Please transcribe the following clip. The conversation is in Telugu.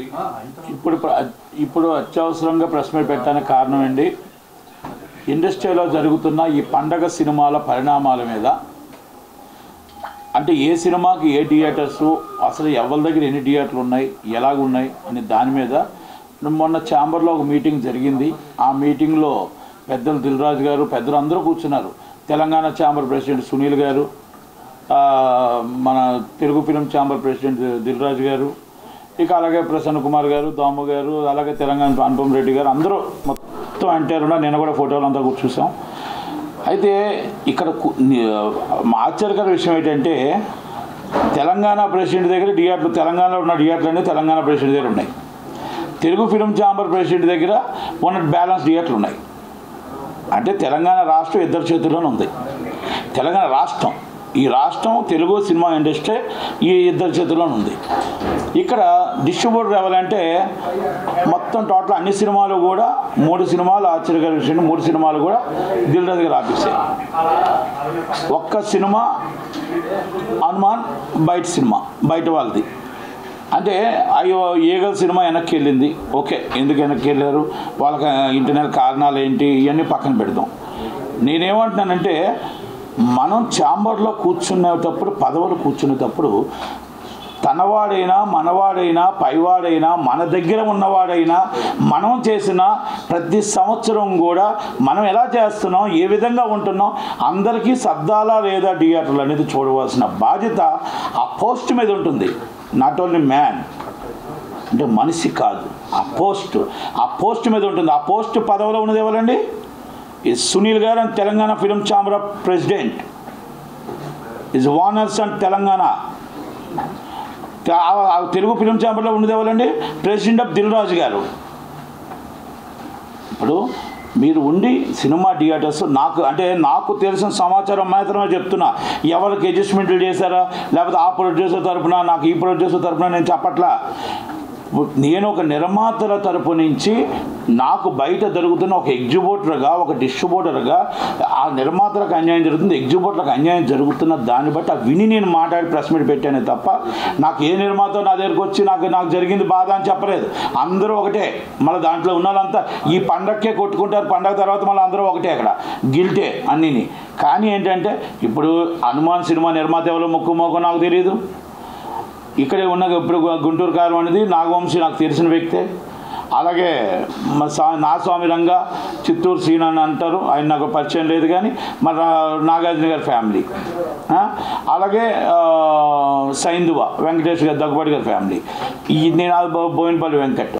ఇప్పుడు ప్ర- ఇప్పుడు అత్యవసరంగా ప్రెస్ మీట్ పెట్టడానికి కారణం అండి ఇండస్ట్రీలో జరుగుతున్న ఈ పండగ సినిమాల పరిణామాల మీద అంటే ఏ సినిమాకి ఏ థియేటర్స్ అసలు ఎవరి దగ్గర ఎన్ని థియేటర్లు ఉన్నాయి ఎలాగున్నాయి అనే దాని మీద మొన్న ఛాంబర్లో ఒక మీటింగ్ జరిగింది ఆ మీటింగ్లో పెద్దలు దిల్రాజు గారు పెద్దలు అందరూ కూర్చున్నారు తెలంగాణ ఛాంబర్ ప్రెసిడెంట్ సునీల్ గారు ఆ, మన Telugu film chamber president Dil Raju గారు ఇక అలాగే ప్రసన్న కుమార్ గారు దాము గారు అలాగే తెలంగాణ అనుపమ్ రెడ్డి గారు అందరూ మొత్తం అంటారు నేను కూడా ఫోటోలు అంతా కూడా చూసాం అయితే ఇక్కడ కు- ని- మా ఆశ్చర్యకర విషయం ఏంటంటే తెలంగాణ ప్రెసిడెంట్ దగ్గర థియేటర్లు తెలంగాణలో ఉన్న థియేటర్లు అన్నీ తెలంగాణ ప్రెసిడెంట్ దగ్గర ఉన్నాయి తెలుగు ఫిలిం ఛాంబర్ ప్రెసిడెంట్ దగ్గర ఉన్న బ్యాలెన్స్ థియేటర్లు ఉన్నాయి అంటే తెలంగాణ రాష్ట్రం ఇద్దరు చేతుల్లోనే ఉంది తెలంగాణ రాష్ట్రం ఈ రాష్ట్రం తెలుగు సినిమా ఇండస్ట్రీ ఈ ఇద్దరు చేతుల్లోనే ఉంది ఇక్కడ డిస్ట్రిబ్యూటర్ ఎవరంటే మొత్తం టోటల్ అన్ని సినిమాలు కూడా మూడు సినిమాలు ఆశ్చర్యకర విషయం మూడు సినిమాలు కూడా దిల్ రాజు గారు ఆపేసాయి ఒక్క సినిమా హనుమాన్ బయట సినిమా బయట వాళ్ళది అంటే అయ్యో ఈగల్ సినిమా వెనక్కి వెళ్ళింది ఓకే ఎందుకు వెనక్కి వెళ్ళారు వాళ్ళకి ఇంటర్నల్ కారణాలు ఏంటి ఇవన్నీ పక్కన పెడదాం నేనేమంటున్నానంటే మనం ఛాంబర్లో కూర్చునేటప్పుడు పదవులు కూర్చునేటప్పుడు తనవాడైనా మనవాడైనా పైవాడైనా మన దగ్గర ఉన్నవాడైనా మనం చేసిన ప్రతి సంవత్సరం కూడా మనం ఎలా చేస్తున్నాం ఏ విధంగా ఉంటున్నాం అందరికీ సర్దాలా లేదా థియేటర్లు అనేది చూడవలసిన బాధ్యత ఆ పోస్ట్ మీద ఉంటుంది నాట్ ఓన్లీ మ్యాన్ అంటే మనిషి కాదు ఆ పోస్ట్ ఆ పోస్ట్ మీద ఉంటుంది ఆ పోస్ట్ పదవిలో ఉన్నది ఎవరండి ఈ సునీల్ గారు and Telangana film chamber of president is వానర్స్ అండ్ తెలంగాణ ఆ- ఆ తెలుగు ఫిలిం ఛాంబర్లో ఉన్నది ఎవరండి ప్రెసిడెంట్ ఆఫ్ దిల్ రాజు గారు ఇప్పుడు మీరు ఉండి సినిమా థియేటర్స్ నాకు అంటే నాకు తెలిసిన సమాచారం మాత్రమే చెప్తున్నా ఎవరికి అడ్జస్ట్మెంట్లు చేశారా లేకపోతే ఆ ప్రొడ్యూసర్ తరపున నాకు ఈ ప్రొడ్యూసర్ తరపున నేను చెప్పట్లా నేను ఒక నిర్మాతల తరపు నుంచి నాకు బయట జరుగుతున్న ఒక ఎగ్జిబ్యూటర్గా ఒక డిస్ట్రిబ్యూటర్గా ఆ నిర్మాతలకు అన్యాయం జరుగుతుంది ఎగ్జిబ్యూటర్లకు అన్యాయం జరుగుతున్న దాన్ని బట్టి ఆ విని నేను మాట్లాడి ప్రెస్ మీట్ పెట్టానే తప్ప నాకు ఏ నిర్మాత నా దగ్గరకు వచ్చి నాకు నాకు జరిగింది బాధ అని చెప్పలేదు అందరూ ఒకటే మళ్ళీ దాంట్లో ఉన్న వాళ్ళంతా ఈ పండగకే కొట్టుకుంటారు పండగ తర్వాత మళ్ళీ అందరూ ఒకటే అక్కడ గిల్టే అన్నీని కానీ ఏంటంటే ఇప్పుడు హనుమాన్ సినిమా నిర్మాత ఎవరో ముక్కు మోకో నాకు తెలియదు ఇక్కడే ఉన్న ఇప్పుడు గుంటూరు కారం అనేది నాగవంశీ నాకు తెలిసిన వ్యక్తే అలాగే మా స్వా నా స్వామి రంగ చిత్తూరు సీన్ అని అంటారు ఆయన నాకు పరిచయం లేదు కానీ మన నాగార్జున గారి ఫ్యామిలీ ఆ? అలాగే ఆ, సైందువ వెంకటేష్ గారి దగ్గుబాటి గారి ఫ్యామిలీ ఈ నేను బోయినపల్లి వెంకట్